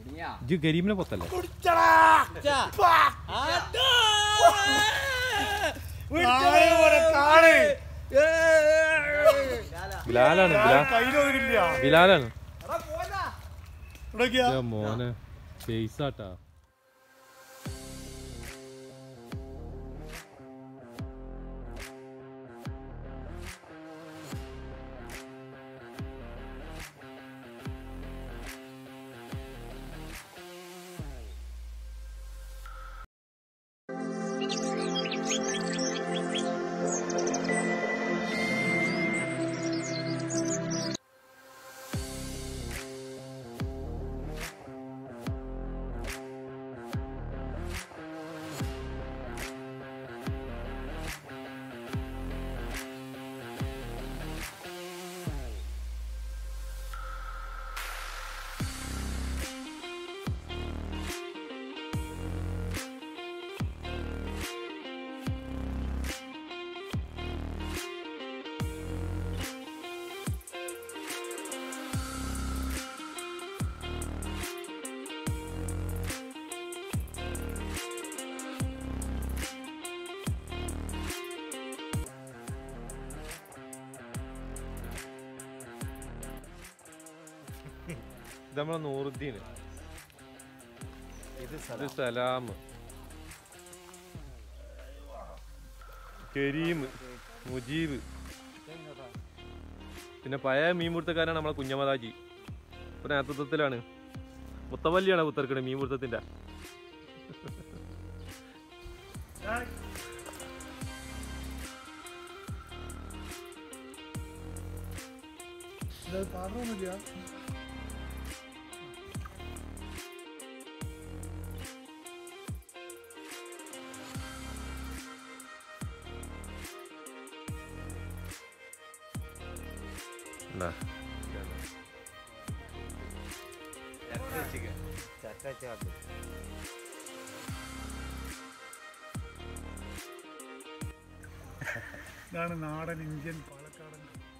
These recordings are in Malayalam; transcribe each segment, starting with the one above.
ഇജ്ജ് ഗരീബിനെ പൊത്തല്ലേ ബിലാലാണ് ബിലാ ബിലാലാണ് ഇയ്യ മോനെ ഫേസാട്ടാ ഇത് നമ്മളെ നൂറുദ്ദീൻ ഇത് സലാം കരീം മുജീബ് പിന്നെ പഴയ മീൻപിടുത്തക്കാരാണ് നമ്മളെ കുഞ്ഞമതാജി ഇപ്പൊ നേതൃത്വത്തിലാണ് മുത്തവല്ലിയാണ് പുത്തർക്കണത് മീൻപിടുത്തത്തിന്റെ പാടണമെന്നില്ല എന്താ ഇതാണ് നാടൻ ഇന്ത്യൻ പാലക്കാടൻ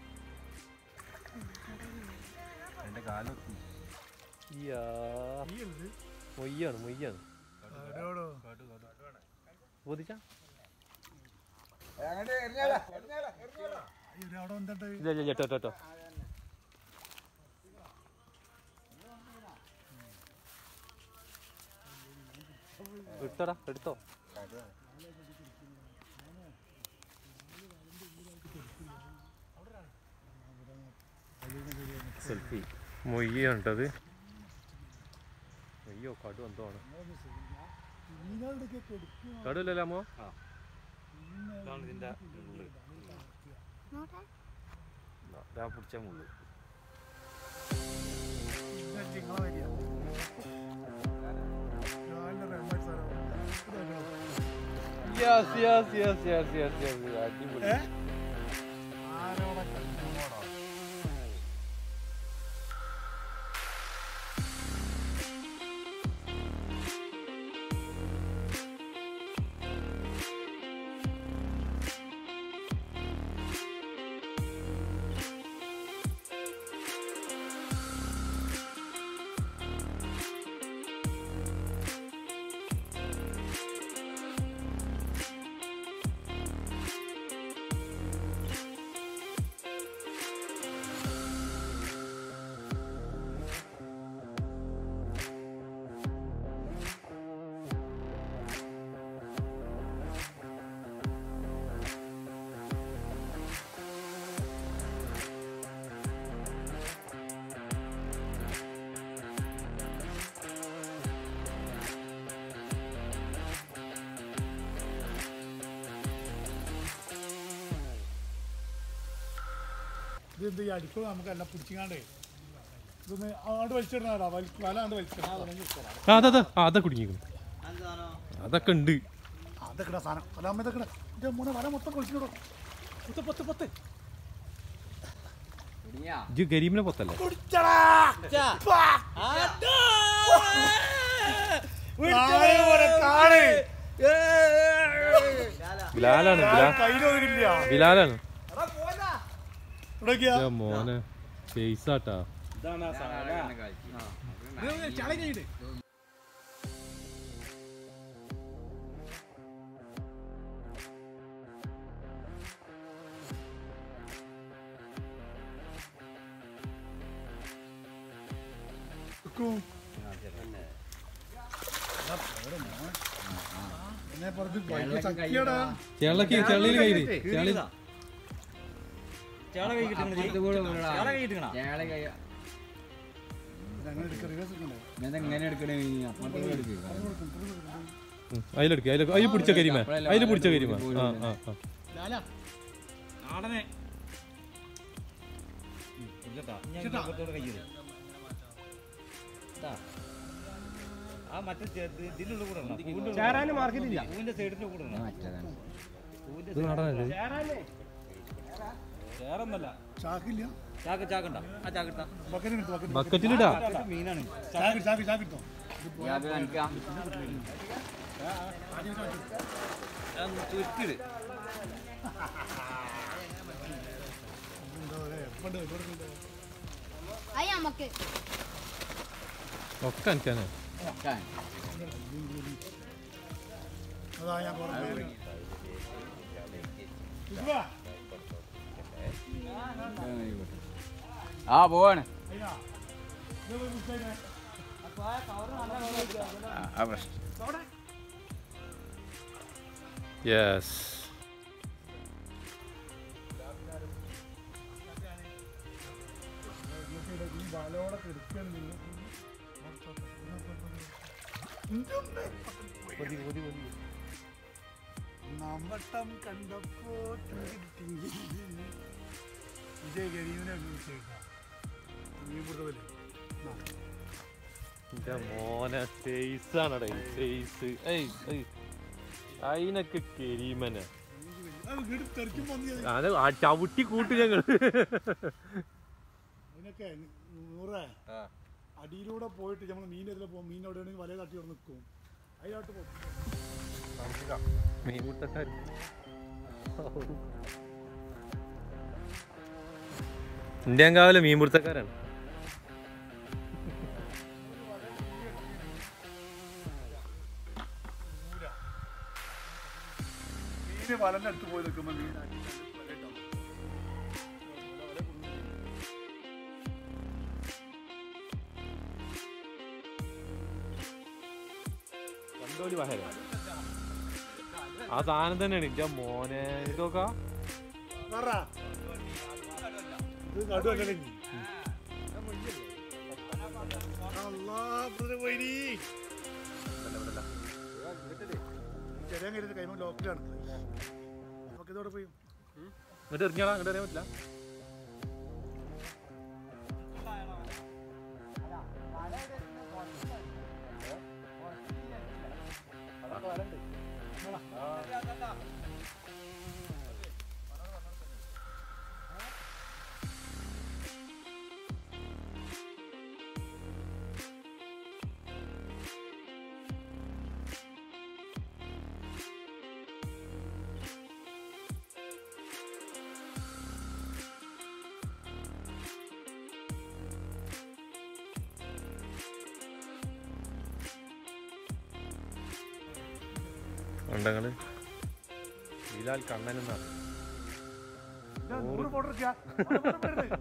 നീയല്ലത് മൊയ്യാണ് മൊയ്യാണ് എവിടെയോടോ ബോധിച്ചാ അയ്യോ, അവിടെ വന്നിട്ട് ഇല്ല ഇല്ല ചേട്ടോ ചേട്ടോ എടുത്തോടാ എടുത്തോ സെൽഫി മൊയ്യാണ് കേട്ടത് അയ്യോ കടു എന്തോ ആണ് മീനുകളുടെയൊക്കെ കൊടുക്കും കടുവല്ലല്ലോ അമ്മോ ഇതാ പിടിച്ച മുള്ളു നിങ്ങളെ വരിക രാവിലെ റഹ്മാൻ സാറോ ഇതാണോ? Yes yes yes yes yes yes അടിപൊളി ഏ? ആരോടെ കണ്ടോടാ ഇത് എന്ത് ഈ അടിക്കുള്ള നമുക്ക് എല്ലാം പിടിച്ചിങ്ങാണ്ടേ ഇതൊന്ന് അങ്ങോട്ട് വലിച്ചിടണാടാ വല അങ്ങോട്ട് വലിച്ചിടാം ആ അതെ അതെ ആ അതൊക്കെ കുടുങ്ങിക്കുന്നു അതൊക്കെ ഉണ്ട് അതൊക്കെ സാധനം അതാകുമ്പോ ഇതൊക്കെ ഇത് മൂന്ന് വല മൊത്തം കൊളിച്ചിടോ പത്ത് പത്ത് പത്ത് ഇജ്ജ് ഗരീബിനെ പൊത്തല്ലേ ബിലാലാണ് ബിലാ കയ്യിലൊതുക്കില്ല ബിലാലാണ് ഇവിടേക്കാ ഇയ്യ മോനെ ഫേസാട്ടാ ചള കഴിഞ്ഞിട്ട് എന്നെ പറഞ്ഞ് ബൈക്ക് ചക്കിയടാ ചെള്ളക്ക് ചെള്ളിയിൽ കയ്യില് ചെള്ളി ഞങ്ങൾ എടുക്ക റിവേഴ്സ് എടുക്കണ്ടേ എങ്ങനെ എടുക്കണേ നീ അപ്പുറത്തേക്ക് എടുക്കുക അതിലെടുക്ക അതിൽ അതിൽ പിടിച്ച കരിമ അതിൽ പിടിച്ച കരിമ ആ ആ ആ ലാലാ നാടനെ ആ മറ്റേ ചെ- ഇത് ഇതിനുള്ള കൂടെ ഇടണം. പൂവിന്റെ ഉള്ളിൽ. പൂവിന്റെ സൈഡിന്റെ കൂടെ ഇടണം. മറ്റേതാണ് ഇത് നടനല്ലേ ചേറൊന്നല്ല ചാക്കില്ല ചാക്ക് ചാക്കണ്ട ആ ചാക്കിട്ടാ ബക്കറ്റ് എടുത്തു ബക്കറ്റ് ബക്കറ്റിലിടാ മീനാണ് ചാക്ക് ചാക്ക് ചാക്ക് എടുത്തോ ഇയാൾക്ക് കാണിക്കാം ചുരുക്കിട് എന്താ പറയാ എപ്പണ്ട് എവിടെ അയ്യ നമുക്ക് ഒക്കെ എനിക്കാണ് അതാ ഞാൻ പറഞ്ഞു ഇതുവാ ആ പോവാണ് അതിനാ ഇത് പോയി പുസ്തകം ആ പ്രശ്നം യെസ് ഈ ബാലോടെ എടുക്കാൻ നമ്മട്ടം കണ്ടപ്പോ വിജയ് ഗരീവിനെ മീൻപിടുത്തല്ലേ എന്റെ മോനെ സൈസ് ആണടേ സൈസ് ഏയ് ഏയ് അതിനൊക്കെ കരിമന അത് വീട് തെറിക്കും പന്നിയത് അത് ആ ചവിട്ടി കൂട്ടി ഞങ്ങൾ അതിനൊക്കെ നൂറേ അടിയിലൂടെ പോയിട്ട് നമ്മൾ മീൻ എതിരെ പോകും മീൻ എവിടെയാണെങ്കിൽ വലയ തട്ടി അവിടെ നിൽക്കും അതിലോട്ട് പോകും മീൻമുട്ടക്കാർ ഇന്ത്യങ്കാവിലെ മീൻപിടുത്തക്കാരാണ് മീന് വലന്റെ അടുത്ത് പോയി നിൽക്കുമ്പോൾ മീൻ അടി വലയിട്ടാവും. കണ്ടോലി വഹര ആ സാധനം തന്നെയാണ് എന്റെ മോനെ ഇതൊക്കെ പറ. ഇത് നടുവല്ലേ ഇനി? അല്ലാ, ഇവിടെ പോയിടി. ഈ ചെറിയ കരുത് കൈമ ലോക്കിലാണ് നമുക്ക് ഇതോടെ പോയി ഇങ്ങോട്ട് ഇറങ്ങിയാളാ അങ്ങോട്ട് അറിയാൻ പറ്റില്ല ഉണ്ടങ്ങള് ബിലാൽ കണ്ണൻ എന്നാണ് ഇതാ നൂറ് ഫോട്ടോ എടുക്കുക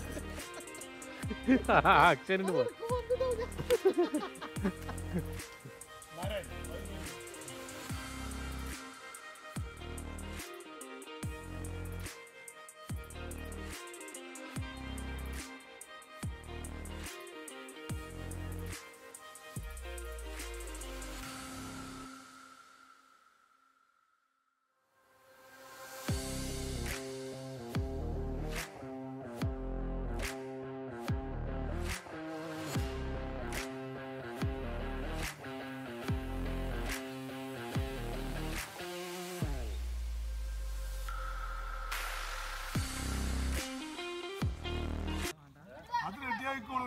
അക്ഷരന് പോ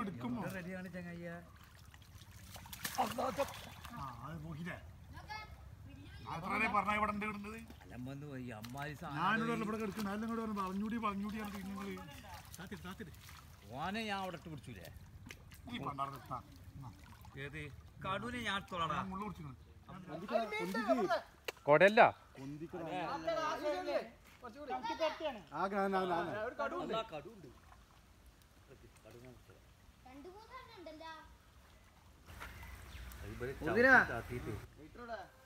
എടുക്കുമ്പോ റെഡിയാണ് ചങ്ങയ്യ ആ അത് നോക്കിട്ടേ അത്രേ പറഞ്ഞ ഇവിടെ ഉണ്ട് ഇടുന്നത് അലമ്പന്ന് പോയി അമ്മാരി ഞാനിവിടെ വല്ല ഇവിടെ കിടക്കുന്ന എല്ലാം കൂടെ പറഞ്ഞു പറഞ്ഞൂടി പറഞ്ഞൂടി ആണ് നിങ്ങള് താത്തിരി താത്തിരി ഓനെ ഞാൻ അവിടെ ഇട്ട് പിടിച്ചൂലേ ഈ പണ്ടാറ് എത്താ ഏത് കടൂനെ ഞാൻ എടുത്തോളാടാ മുള്ള പിടിച്ചിട്ടുണ്ട് കൊടല്ല കടുണ്ട് രണ്ടു മൂന്നെണ്ണം ഉണ്ടല്ലോ ഇവര് ചവിട്ടി ചാത്തിയിട്ട്